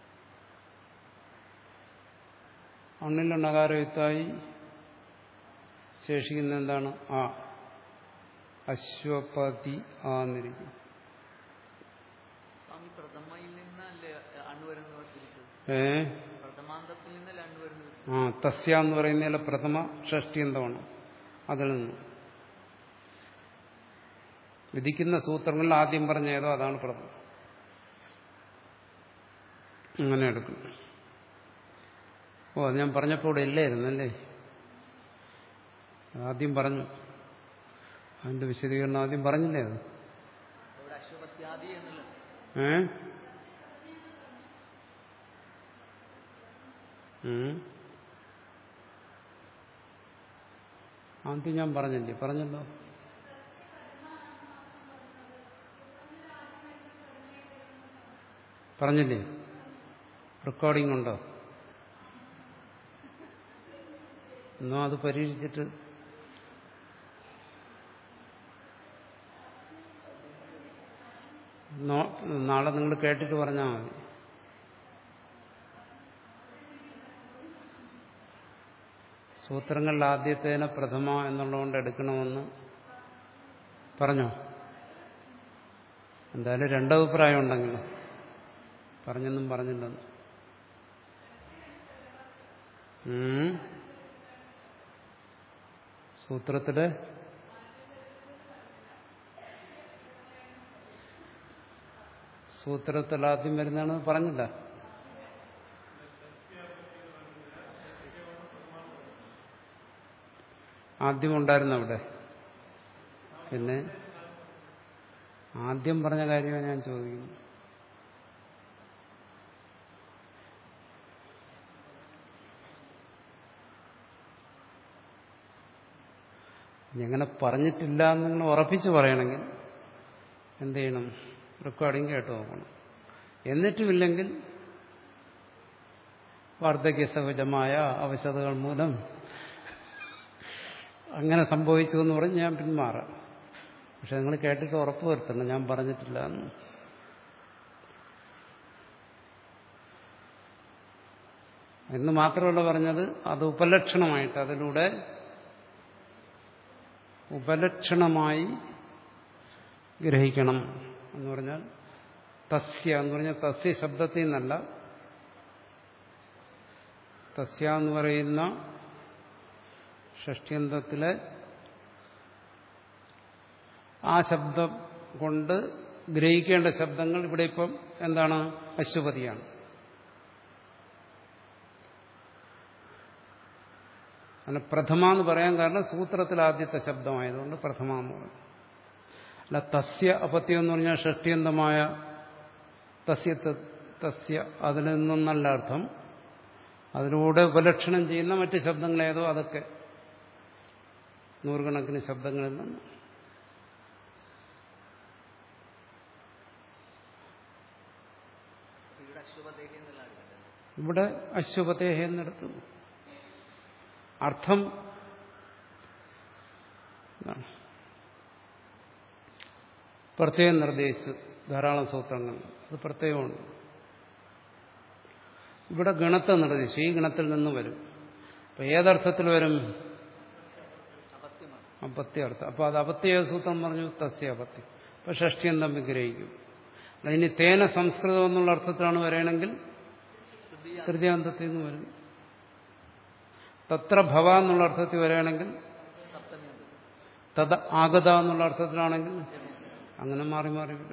അണ്ണിൽ അണകാരയുത്തായി ശേഷിക്കുന്ന എന്താണ് ആ അശ്വപതി ആന്നിരിക്കും സ്വാമി പ്രഥമയിൽ നിന്നല്ലേ അണ്ണു വരുന്നത് തിരിച്ചത് ഏ പ്രഥമാന്തത്തിൽ നിന്നല്ലേ അണ്ണു വരുന്നത് ആ തസ്യ എന്ന് പറയുന്നതിലെ പ്രഥമ ഷഷ്ടിയന്തമാണ് അതിൽ നിന്ന് വിധിക്കുന്ന സൂത്രങ്ങളിൽ ആദ്യം പറഞ്ഞ ഏതോ അതാണ് പ്രഥമം അങ്ങനെ എടുക്കും ഓ അത് ഞാൻ പറഞ്ഞപ്പോൾ ഇവിടെ ഇല്ലായിരുന്നല്ലേ ആദ്യം പറഞ്ഞു അതിന്റെ വിശദീകരണം ആദ്യം പറഞ്ഞില്ലേ അത് അവിടെ അശ്വപത്യാദി എന്നുള്ള ഏ ഉം. ആദ്യം ഞാൻ പറഞ്ഞില്ലേ പറഞ്ഞല്ലോ പറഞ്ഞില്ലേ റെക്കോർഡിംഗ് ഉണ്ടോ എന്നോ അത് പരീക്ഷിച്ചിട്ട് നോ- നാളെ നിങ്ങൾ കേട്ടിട്ട് പറഞ്ഞാൽ മതി സൂത്രങ്ങളിൽ ആദ്യത്തേനെ പ്രഥമ എന്നുള്ളതുകൊണ്ട് എടുക്കണമെന്ന് പറഞ്ഞോ എന്തായാലും രണ്ടഭിപ്രായം ഉണ്ടെങ്കിലും പറഞ്ഞെന്നും പറഞ്ഞില്ലെന്ന് ഉം. സൂത്രത്തില് സൂത്രത്തിൽ ആദ്യം വരുന്നതാണെന്ന് പറഞ്ഞില്ല ആദ്യം ഉണ്ടായിരുന്നു അവിടെ പിന്നെ ആദ്യം പറഞ്ഞ കാര്യമാണ് ഞാൻ ചോദിക്കുന്നത് ഇനി അങ്ങനെ പറഞ്ഞിട്ടില്ല എന്ന് നിങ്ങൾ ഉറപ്പിച്ച് പറയണമെങ്കിൽ എന്ത് ചെയ്യണം റെക്കോർഡിങ് കേട്ട് നോക്കണം എന്നിട്ടുമില്ലെങ്കിൽ വാർദ്ധക്യ സഹജമായ അവശതകൾ മൂലം അങ്ങനെ സംഭവിച്ചു എന്ന് പറഞ്ഞ് ഞാൻ പിന്മാറാം പക്ഷെ നിങ്ങൾ കേട്ടിട്ട് ഉറപ്പ് വരുത്തണം ഞാൻ പറഞ്ഞിട്ടില്ല എന്ന് എന്ന് മാത്രമല്ല പറഞ്ഞത് അത് ഉപലക്ഷണമായിട്ട് അതിലൂടെ ഉപലക്ഷണമായി ഗ്രഹിക്കണം എന്ന് പറഞ്ഞാൽ തസ്യ എന്ന് പറഞ്ഞാൽ തസ്യ ശബ്ദത്തിൽ നിന്നല്ല തസ്യ എന്ന് പറയുന്ന ഷഷ്ട്യന്തത്തിലെ ആ ശബ്ദം കൊണ്ട് ഗ്രഹിക്കേണ്ട ശബ്ദങ്ങൾ ഇവിടെ ഇപ്പം എന്താണ് അശ്വപതിയാണ് അങ്ങനെ പ്രഥമ എന്ന് പറയാൻ കാരണം സൂത്രത്തിൽ ആദ്യത്തെ ശബ്ദമായതുകൊണ്ട് പ്രഥമ എന്ന് പറയും അല്ല തസ്യ അപത്യം എന്ന് പറഞ്ഞാൽ ഷഷ്ടിയന്തമായ തസ്യ ത- തസ്യ അതിൽ നിന്നല്ല അർത്ഥം അതിലൂടെ ഉപലക്ഷണം ചെയ്യുന്ന മറ്റ് ശബ്ദങ്ങളേതോ അതൊക്കെ നൂറുകണക്കിന് ശബ്ദങ്ങളിൽ നിന്ന് അപ്പൊ ഇവിടെ അശ്വപദേഹി എന്നുള്ള ആളുണ്ട് ഇവിടെ അശ്വപതേഹ എന്നെടുത്തു അർത്ഥം എന്താണ് പ്രത്യേകം നിർദ്ദേശിച്ചു ധാരാളം സൂത്രങ്ങൾ അത് പ്രത്യേകമുണ്ട് ഇവിടെ ഗണത്തെ നിർദ്ദേശിച്ചു ഈ ഗണത്തിൽ നിന്ന് വരും അപ്പൊ ഏതർത്ഥത്തിൽ വരും അപത്യമാണ് അപത്യാർത്ഥം അപ്പൊ അത് അപത്യ സൂത്രം പറഞ്ഞു തസ്യ അപത്യം അപ്പൊ ഷഷ്ടിയം തമ്മിൽ ഗ്രഹിക്കും അല്ല ഇനി തേന സംസ്കൃതം എന്നുള്ള അർത്ഥത്തിലാണ് വരണമെങ്കിൽ തൃതീയ തൃതീയാന്തത്തിൽ നിന്ന് വരും തത്ര ഭവ എന്നുള്ള അർത്ഥത്തിൽ വരികയാണെങ്കിൽ സപ്തമി തത് ആഗത എന്നുള്ള അർത്ഥത്തിലാണെങ്കിൽ അങ്ങനെ മാറി മാറി വരും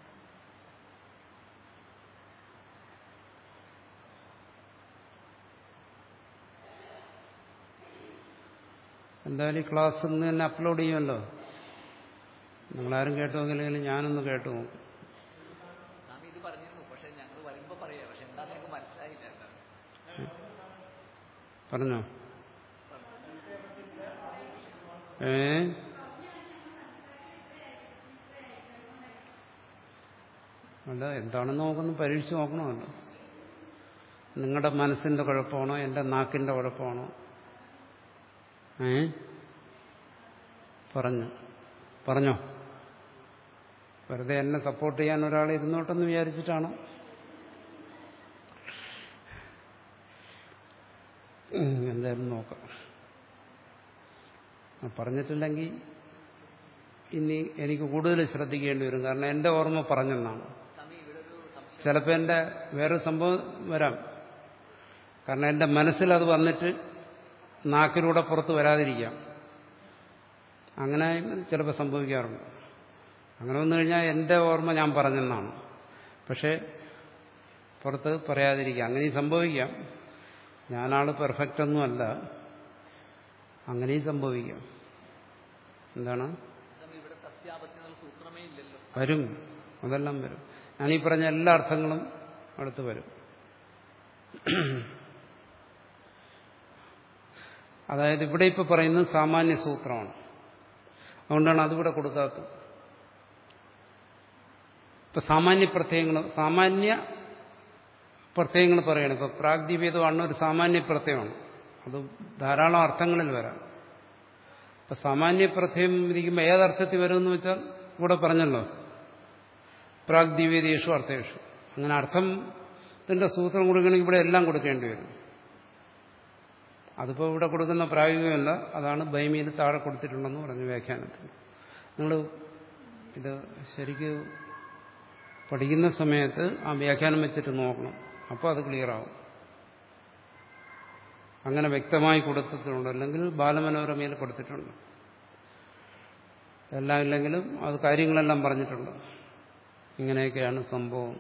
എന്തായാലും ഈ ക്ലാസ് ഇന്ന് തന്നെ അപ്ലോഡ് ചെയ്യുമല്ലോ നിങ്ങളാരും കേട്ടു നോക്കില്ലെങ്കിൽ ഞാനൊന്ന് കേട്ടു നോക്കും സ്വാമി ഇത് പറഞ്ഞിരുന്നു പക്ഷെ ഞങ്ങൾ വരുമ്പോ പറയാ പക്ഷെ എന്താന്ന് എനിക്ക് മനസ്സിലായില്ല എന്താണ് പറഞ്ഞോ ഏ അല്ല എന്താണെന്ന് നോക്കുന്നു പരീക്ഷിച്ച് നോക്കണമല്ലോ നിങ്ങളുടെ മനസ്സിന്റെ കുഴപ്പമാണോ എന്റെ നാക്കിന്റെ കുഴപ്പമാണോ ഏ പറഞ്ഞു പറഞ്ഞോ വെറുതെ എന്നെ സപ്പോർട്ട് ചെയ്യാൻ ഒരാൾ ഇരുന്നോട്ടെന്ന് വിചാരിച്ചിട്ടാണോ ഉം, എന്തായാലും നോക്കാം ആ, പറഞ്ഞിട്ടില്ലെങ്കിൽ ഇനി എനിക്ക് കൂടുതൽ ശ്രദ്ധിക്കേണ്ടി വരും കാരണം എന്റെ ഓർമ്മ പറഞ്ഞെന്നാണ് സ്വാമി ഇവിടെ ഒരു സംശയം ചിലപ്പോൾ എൻ്റെ വേറെ സംഭവം വരാം കാരണം എൻ്റെ മനസ്സിൽ അത് വന്നിട്ട് നാക്കിലൂടെ പുറത്ത് വരാതിരിക്കാം അങ്ങനെ ചിലപ്പോൾ സംഭവിക്കാറുണ്ട് അങ്ങനെ വന്നു കഴിഞ്ഞാൽ എൻ്റെ ഓർമ്മ ഞാൻ പറഞ്ഞെന്നാണ് പക്ഷേ പുറത്ത് പറയാതിരിക്കാം അങ്ങനെയും സംഭവിക്കാം ഞാനാള് പെർഫെക്റ്റ് ഒന്നുമല്ല അങ്ങനെയും സംഭവിക്കാം എന്താണ് സ്വാമി ഇവിടെ തസ്യാപത്യം എന്നുള്ള സൂത്രമേ ഇല്ലല്ലോ വരും അതെല്ലാം വരും ഞാനീ പറഞ്ഞ എല്ലാ അർത്ഥങ്ങളും അടുത്ത് വരും അതായത് ഇവിടെ ഇപ്പൊ പറയുന്നത് സാമാന്യ സൂത്രമാണ് അതുകൊണ്ടാണ് അതിവിടെ കൊടുക്കാത്തത് ഇപ്പൊ സാമാന്യ പ്രത്യയങ്ങൾ സാമാന്യ പ്രത്യയങ്ങൾ പറയണം ഇപ്പൊ പ്രാഗ്ദീപ്യതമാണ് ഒരു സാമാന്യ പ്രത്യയമാണ് അത് ധാരാളം അർത്ഥങ്ങളിൽ വരാം ഇപ്പൊ സാമാന്യ പ്രത്യയം ഇരിക്കുമ്പോൾ ഏതർത്ഥത്തിൽ വരുമെന്ന് വെച്ചാൽ ഇവിടെ പറഞ്ഞല്ലോ പ്രാഗ്ദീപ്യതയേഷു അർത്ഥേഷു അങ്ങനെ അർത്ഥത്തിന്റെ സൂത്രം കൊടുക്കണമെങ്കിൽ ഇവിടെ എല്ലാം കൊടുക്കേണ്ടി വരും അതിപ്പോൾ ഇവിടെ കൊടുക്കുന്ന പ്രായോഗികമല്ല അതാണ് ബൈമിയിൽ താഴെ കൊടുത്തിട്ടുണ്ടെന്ന് പറഞ്ഞു വ്യാഖ്യാനത്തിൽ നിങ്ങൾ ഇത് ശരിക്ക് പഠിക്കുന്ന സമയത്ത് ആ വ്യാഖ്യാനം വെച്ചിട്ട് നോക്കണം അപ്പോൾ അത് ക്ലിയർ ആവും അങ്ങനെ വ്യക്തമായി കൊടുത്തിട്ടുണ്ട് അല്ലെങ്കിൽ ബാലമനോരമയിൽ കൊടുത്തിട്ടുണ്ട് എല്ലാം ഇല്ലെങ്കിലും അത് കാര്യങ്ങളെല്ലാം പറഞ്ഞിട്ടുണ്ട് ഇങ്ങനെയൊക്കെയാണ് സംഭവം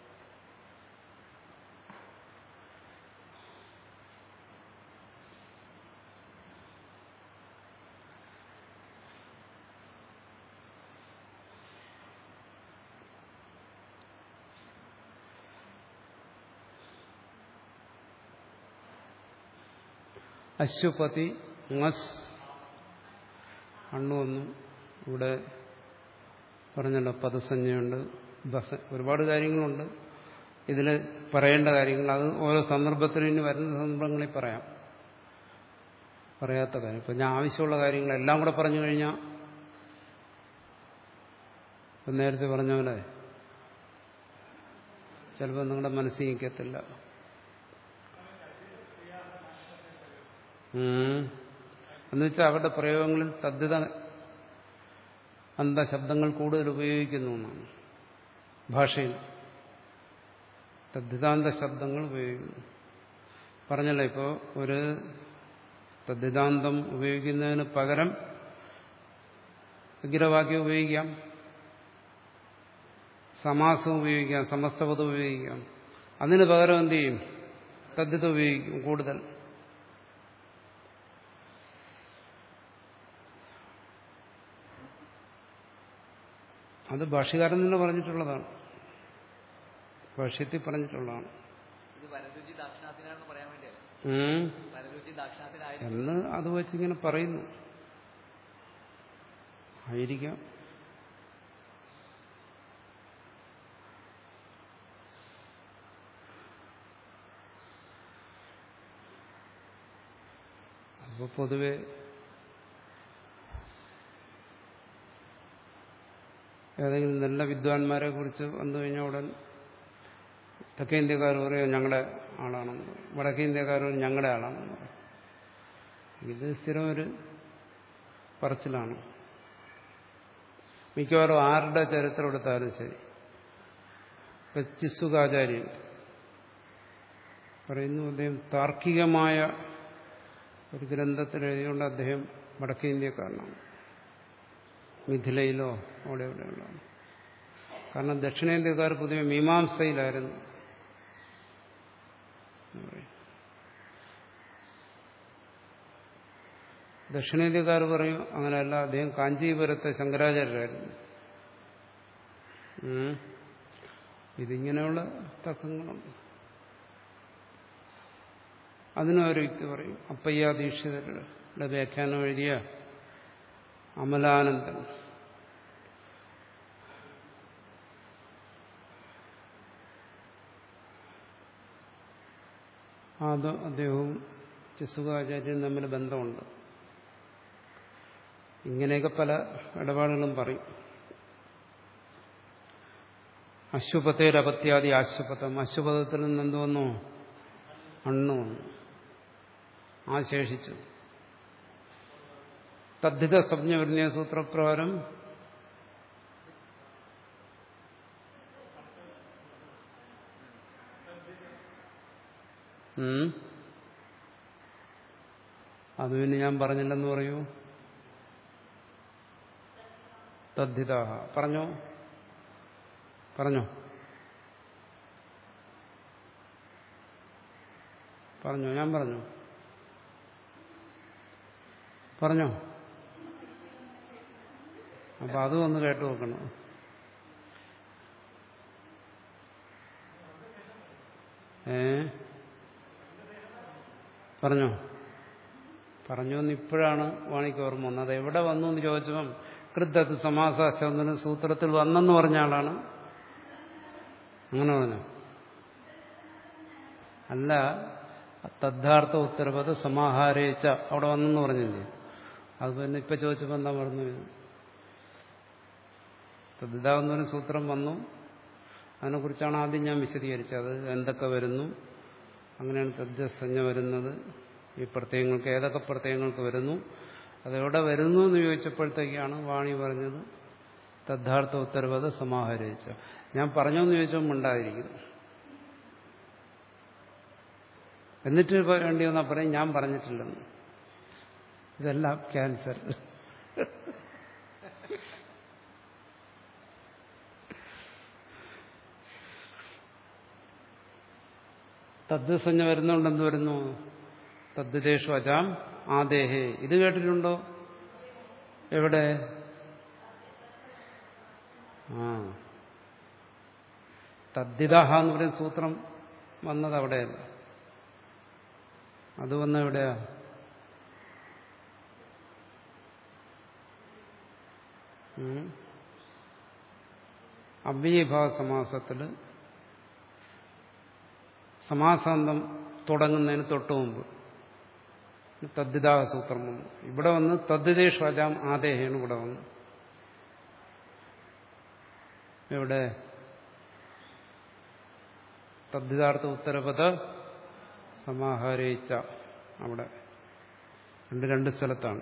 അശ്വപതി മസ് അണ്ണുവന്നു ഇവിടെ പറഞ്ഞല്ലോ പദസഞ്ജയുണ്ട് ബസ ഒരുപാട് കാര്യങ്ങളുണ്ട് ഇതിൽ പറയേണ്ട കാര്യങ്ങൾ അത് ഓരോ സന്ദർഭത്തിനും ഇനി വരുന്ന സന്ദർഭങ്ങളിൽ പറയാം പറയാത്ത കാര്യം ഇപ്പം ഞാൻ ആവശ്യമുള്ള കാര്യങ്ങളെല്ലാം കൂടെ പറഞ്ഞു കഴിഞ്ഞാൽ ഇപ്പം നേരത്തെ പറഞ്ഞ പോലെ ചിലപ്പോൾ നിങ്ങളുടെ മനസ്സിൽ നിൽക്കത്തില്ല എന്നുവെച്ചാൽ അവരുടെ പ്രയോഗങ്ങളിൽ തദ്ധിത അന്തശബ്ദങ്ങൾ കൂടുതൽ ഉപയോഗിക്കുന്നു എന്നാണ് ഭാഷയിൽ തദ്ധിതാന്ത ശബ്ദങ്ങൾ ഉപയോഗിക്കുന്നു പറഞ്ഞല്ലോ ഇപ്പോൾ ഒരു തദ്ധിതാന്തം ഉപയോഗിക്കുന്നതിന് പകരം വിഗ്രഹവാക്യം ഉപയോഗിക്കാം സമാസം ഉപയോഗിക്കാം സമസ്തപദം ഉപയോഗിക്കാം അതിന് പകരം എന്ത് ചെയ്യും തദ്ധിത ഉപയോഗിക്കും കൂടുതൽ അത് ഭാഷ്യകാരൻ തന്നെ പറഞ്ഞിട്ടുള്ളതാണ് ഭാഷ്യത്തിൽ പറഞ്ഞിട്ടുള്ളതാണ് ഇത് വരരുചി ദാക്ഷിണാത്തിനാണെന്ന് പറയാൻ വേണ്ടിയല്ല ഉം. പരരുചി ദാക്ഷിണാത്തിനായിരുന്നു എന്ന് അത് വെച്ചിങ്ങനെ പറയുന്നു ആയിരിക്കാം അപ്പൊ പൊതുവെ ഏതെങ്കിലും നല്ല വിദ്വാൻമാരെ കുറിച്ച് വന്നു കഴിഞ്ഞാൽ ഉടൻ തെക്കേ ഇന്ത്യക്കാർ പറയും ഞങ്ങളുടെ ആളാണെന്ന് പറയും വടക്കേ ഇന്ത്യക്കാർ പറയും ഞങ്ങളുടെ ആളാണെന്ന് പറയും ഇത് സ്ഥിരം ഒരു പറച്ചിലാണ് മിക്കവാറും ആരുടെ ചരിത്രം എടുത്താലും ശരി ഇപ്പൊ ചിസുകാചാര്യൻ പറയുന്നു അദ്ദേഹം താർക്കികമായ ഒരു ഗ്രന്ഥത്തിൽ എഴുതിയുകൊണ്ട് അദ്ദേഹം വടക്കേ ഇന്ത്യക്കാരനാണ് മിഥിലയിലോ അവിടെ എവിടെയുള്ളതാണ് കാരണം ദക്ഷിണേന്ത്യക്കാർ പൊതുവെ മീമാംസയിലായിരുന്നു എന്ന് പറയും. ദക്ഷിണേന്ത്യക്കാർ പറയും അങ്ങനെയല്ല അദ്ദേഹം കാഞ്ചീപുരത്തെ ശങ്കരാചാര്യരായിരുന്നു ഉം. ഇതിങ്ങനെയുള്ള തർക്കങ്ങളുണ്ട് അതിനും ഒരു യുക്തി പറയും അപ്പയ്യ ദീക്ഷിതരുടെ വ്യാഖ്യാനം എഴുതിയ അമലാനന്ദൻ അത് അദ്ദേഹവും ചിസുകാചാര്യനും തമ്മിൽ ബന്ധമുണ്ട് ഇങ്ങനെയൊക്കെ പല ഇടപാടുകളും പറയും അശ്വപത്തേരപത്യാദി ആശ്വപതം അശ്വപഥത്തിൽ നിന്ന് എന്ത് വന്നു അണ്ണു വന്നു ആ ശേഷിച്ചു തദ്ധിത സംജ്ഞ സൂത്രപ്രകാരം ഉം. അത് പിന്നെ ഞാൻ പറഞ്ഞില്ലെന്ന് പറയൂ തദ്ധിത പറഞ്ഞോ പറഞ്ഞോ പറഞ്ഞോ ഞാൻ പറഞ്ഞു പറഞ്ഞോ അപ്പൊ അതും ഒന്ന് കേട്ടു നോക്കണം ഏ പറഞ്ഞോ പറഞ്ഞു എന്ന് ഇപ്പോഴാണ് വാണിക്ക് ഓർമ്മ വന്നത് അത് എവിടെ വന്നു എന്ന് ചോദിച്ചപ്പം കൃത്യത്ത് സമാസാചന്ദന സൂത്രത്തിൽ വന്നെന്ന് പറഞ്ഞ ആളാണ് അങ്ങനെ പറഞ്ഞു അല്ല തദ്ധാർത്ഥ ഉത്തരവത് സമാഹാരയിച്ച അവിടെ വന്നെന്ന് പറഞ്ഞില്ലേ അത് പിന്നെ ഇപ്പൊ ചോദിച്ചപ്പോൾ എന്താ പറഞ്ഞു തദ്ധാവുന്നൊരു സൂത്രം വന്നു അതിനെക്കുറിച്ചാണ് ആദ്യം ഞാൻ വിശദീകരിച്ചത് അത് എന്തൊക്കെ വരുന്നു അങ്ങനെയാണ് തദ്സഞ്ജ വരുന്നത് ഈ പ്രത്യയങ്ങൾക്ക് ഏതൊക്കെ പ്രത്യയങ്ങൾക്ക് വരുന്നു അതെവിടെ വരുന്നു എന്ന് ചോദിച്ചപ്പോഴത്തേക്കാണ് വാണി പറഞ്ഞത് തദ്ധാർത്ഥ ഉത്തരവത് സമാഹരിച്ച ഞാൻ പറഞ്ഞോന്ന് ചോദിച്ചപ്പോൾ ഉണ്ടായിരിക്കുന്നു എന്നിട്ട് വേണ്ടി വന്നാൽ പറയും ഞാൻ പറഞ്ഞിട്ടില്ലെന്ന് ഇതെല്ലാം ക്യാൻസർ തദ്സഞ്ജ വരുന്നുണ്ട് എന്ത് വരുന്നു തദ്ദേശു അജാം ആദേഹേ ഇത് കേട്ടിട്ടുണ്ടോ എവിടെ ആ തദ്ദിദാഹ എന്ന് പറയുന്ന സൂത്രം വന്നത് അവിടെയല്ല അത് വന്ന എവിടെയാ അവ്യഭാവ സമാസത്തിൽ സമാസാന്തം തുടങ്ങുന്നതിന് തൊട്ടു മുമ്പ് തദ്ദിദാഹ സൂത്രം വന്നു ഇവിടെ വന്ന് തദ്ദിദേശു അജാം ആദേഹയാണ് ഇവിടെ വന്നു എവിടെ തദ്ദിതാർത്ഥ ഉത്തരപദ സമാഹരിച്ച അവിടെ രണ്ട് രണ്ട് സ്ഥലത്താണ്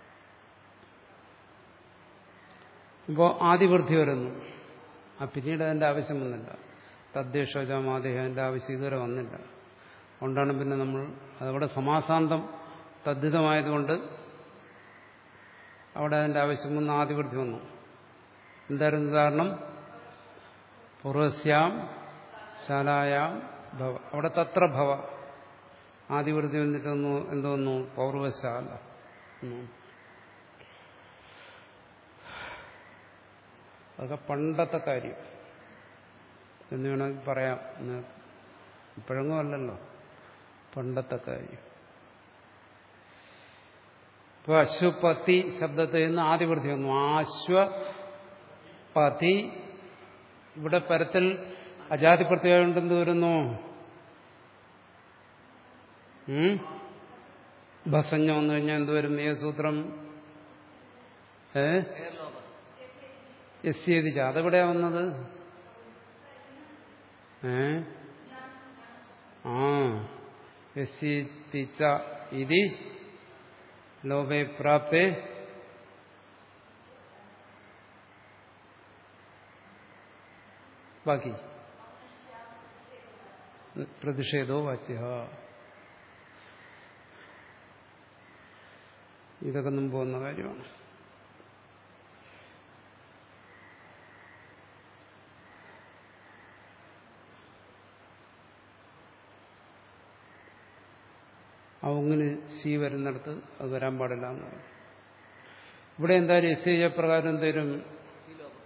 ഇപ്പോൾ ആദിവൃദ്ധി വരുന്നു ആ പിന്നീട് അതിൻ്റെ ആവശ്യം വന്നില്ല തദ്ദേശജാമാദേഹ അതിൻ്റെ ആവശ്യം ഇതുവരെ വന്നില്ല അതുകൊണ്ടാണ് പിന്നെ നമ്മൾ അതവിടെ സമാസാന്തം തദ്ധിതമായതുകൊണ്ട് അവിടെ അതിൻ്റെ ആവശ്യം വന്ന് ആദിവൃദ്ധി വന്നു എന്തായിരുന്നു കാരണം പൂർവസ്യാം ശാലായാം ഭവ അവിടെ തത്ര ഭവ ആദിവൃത്തി വന്നിട്ട് ഒന്ന് എന്തോന്നു പൗർവശാല അതൊക്കെ പണ്ടത്തെ കാര്യം എന്ന് വേണമെങ്കിൽ പറയാം ഇപ്പോഴൊന്നും അല്ലല്ലോ പണ്ടത്തെ കാര്യം ഇപ്പൊ അശ്വപതി ശബ്ദത്തിൽ നിന്ന് ആദിവൃത്തി വന്നു ആശ്വപതി ഇവിടെ പരത്തിൽ അജാതി പ്രത്യേകമുണ്ടെന്ന് വരുന്നു ഉം? ഭസഞ്ഞ വന്നു കഴിഞ്ഞാൽ എന്ത് വരും ഏ സൂത്രം ഏ ഏർലോകം എസ് ചെയ്തിച്ച അതെവിടെയാ വന്നത് ഏ ആ എസ് തിച്ച ഇതി ലോപേ പ്രാപ്തേ ബാക്കി പ്രതിഷേധോ വാച്യ ഇതൊക്കെ മുമ്പ് വന്ന കാര്യമാണ് അവങ്ങിന് സി വരുന്നിടത്ത് അത് വരാൻ പാടില്ല എന്ന് പറഞ്ഞു ഇവിടെ എന്തായാലും എസ് ഐ പ്രകാരം എന്തേലും ഈ ലോകം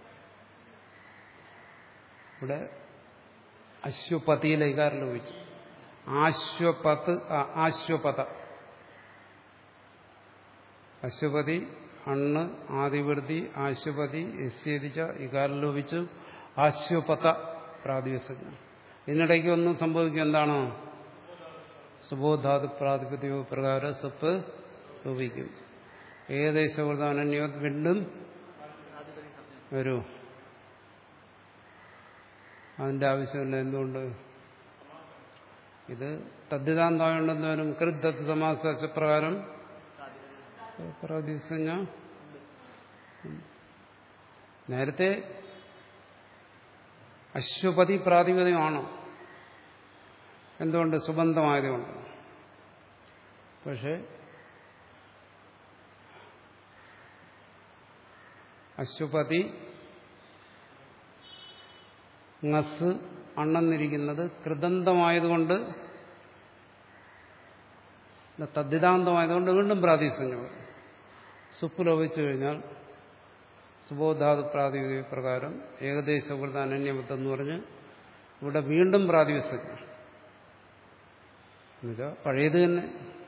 ഇവിടെ അശ്വപതിയിലെ ഇകാരം ലോപിച്ചു ആശ്വപത്ത് ആ, ആശ്വപത അശ്വപതി അണ്ണ് ആദിവൃത്തി ആശ്വപതി എസ്യതിച്ച ഇകാരം ലോപിച്ചു ആശ്വപത പ്രാതിസജ്ഞ ഇതിനിടയ്ക്ക് ഒന്നും സംഭവിക്കും എന്താണോ സുബോധാതു പ്രാതിപത്യ പ്രകാരം സപ്പ് ലോപിക്കും ഏകദേശ അനന്യോ വീണ്ടും ആധിപതി സംജ്ഞം വരൂ അതിന്റെ ആവശ്യമില്ല എന്തുകൊണ്ട് ഇത് തദ്ധിതാന്തമായുണ്ടെന്ന് വരും കൃദ്ധത്ത് സമാസ പ്രകാരം ആധിപതി പ്രാതിസഞ്ജ നേരത്തെ അശ്വപതി പ്രാതിപതികമാണ് എന്തുകൊണ്ട് സുബന്ധമായതുകൊണ്ട് പക്ഷെ അശ്വപതി ngസ് അണ്ണെന്നിരിക്കുന്നത് കൃതന്തമായതുകൊണ്ട് തദ്ധിതാന്തമായതുകൊണ്ട് വീണ്ടും പ്രാതിസഞ്ജം സുപ്പ് ലോപിച്ചു കഴിഞ്ഞാൽ സുബോധാതു പ്രാതിപതിക പ്രകാരം ഏകദേശകൃത അനന്യബദ്ധം എന്ന് പറഞ്ഞ് ഇവിടെ വീണ്ടും പ്രാതിപസജ്ഞം എന്നുവെച്ചാൽ പഴയത് തന്നെ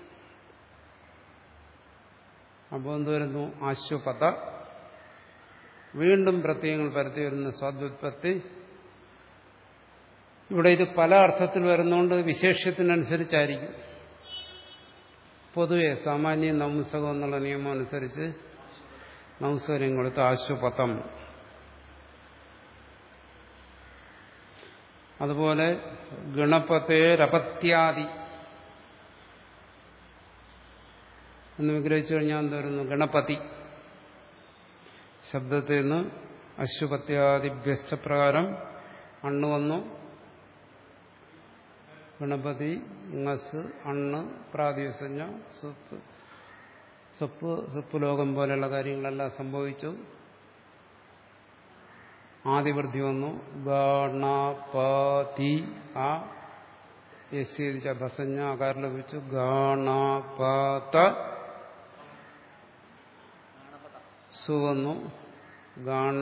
അപ്പോൾ എന്ത് വരുന്നു ആശ്വപത വീണ്ടും പ്രത്യയങ്ങൾ പരത്തി വരുന്ന സ്വാദ്വത്പത്തി ഇവിടെ ഇത് പല അർത്ഥത്തിൽ വരുന്നതുകൊണ്ട് വിശേഷ്യത്തിനനുസരിച്ചായിരിക്കും പൊതുവെ സാമാന്യ നംസകം എന്നുള്ള നിയമം അനുസരിച്ച് നംസകര്യം കൊടുത്ത് ആശ്വപതം അതുപോലെ ഗണപതേരപത്യാദി എന്ന് വിഗ്രഹിച്ചു കഴിഞ്ഞാൽ എന്ത് വരുന്നു ഗണപതി ശബ്ദത്തിൽ നിന്ന് അശ്വപത്യാദിഭ്യസ്തപ്രകാരം അണ്ണ് വന്നു ഗണപതി ngസ് അണ്ണ് പ്രാതിസഞ്ജ സ്വപ്പ് സ്വപ്പ് സ്വപ്പ് ലോകം പോലെയുള്ള കാര്യങ്ങളെല്ലാം സംഭവിച്ചു ആദിവൃദ്ധി വന്നു ഗണപതി ആ യസ്യതിച്ച ഭസഞ്ഞ ആകാരം ലഭിച്ചു ഗണപത ഗാണപത സു വന്നു ഗാണ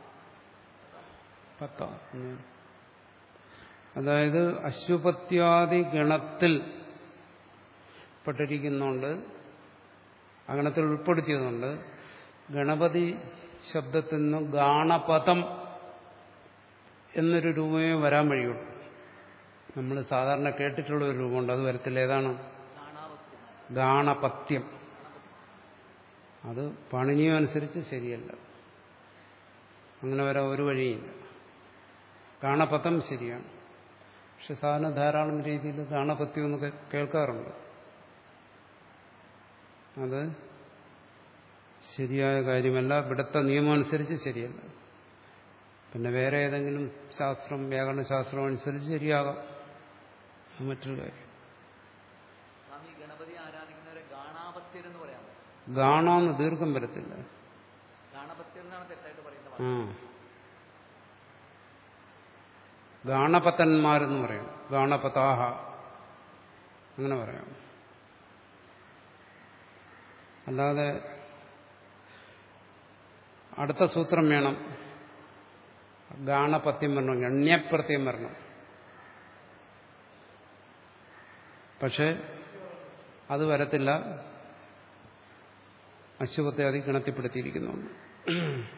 പത്ത എന്ന്. അതായത് അശ്വപത്യാദി ഗണത്തിൽ പെട്ടിരിക്കുന്നുണ്ട് ആ ഗണത്തിൽ ഉൾപ്പെടുത്തിയതുകൊണ്ട് ഗണപതി ശബ്ദത്തിൽ നിന്ന് ഗാണപദം എന്നൊരു രൂപമേ വരാൻ വഴിയുള്ളൂ നമ്മൾ സാധാരണ കേട്ടിട്ടുള്ള ഒരു രൂപമുണ്ട് അത് വരത്തില്ല ഏതാണ് ഗാണാവത്യം ഗാണപത്യം അത് പാണിനിയും അനുസരിച്ച് ശരിയല്ല അങ്ങനെ വരാൻ ഒരു വഴിയില്ല ഗാണപഥം ശരിയാണ് പക്ഷെ സാധാരണ ധാരാളം രീതിയിൽ ഗാണപത്യം എന്നൊക്കെ കേൾക്കാറുണ്ട് അത് ശരിയായ കാര്യമല്ല ഇവിടുത്തെ നിയമം അനുസരിച്ച് ശരിയല്ല പിന്നെ വേറെ ഏതെങ്കിലും ശാസ്ത്രം വ്യാകരണ ശാസ്ത്രം അനുസരിച്ച് ശരിയാകാം അത് മറ്റൊരു കാര്യം സ്വാമി ഗണപതി ആരാധിക്കുന്നവരെ ഗാണാപത്യർ എന്ന് പറയാം ഗാണമെന്ന് ദീർഘം വരത്തില്ല ഗാണപത്യർ എന്നാണ് തെറ്റായിട്ട് പറയുന്നത് ആ ഗാണപതന്മാരെന്ന് പറയും ഗാണപതാഹ അങ്ങനെ പറയാം അല്ലാതെ അടുത്ത സൂത്രം വേണം ഗാണപത്യം വരണം ഗണ്യപ്രത്യം വരണം പക്ഷേ അത് വരത്തില്ല അശുഭത്തെ അതി ഗണത്തിൽപ്പെടുത്തിയിരിക്കുന്നുണ്ട്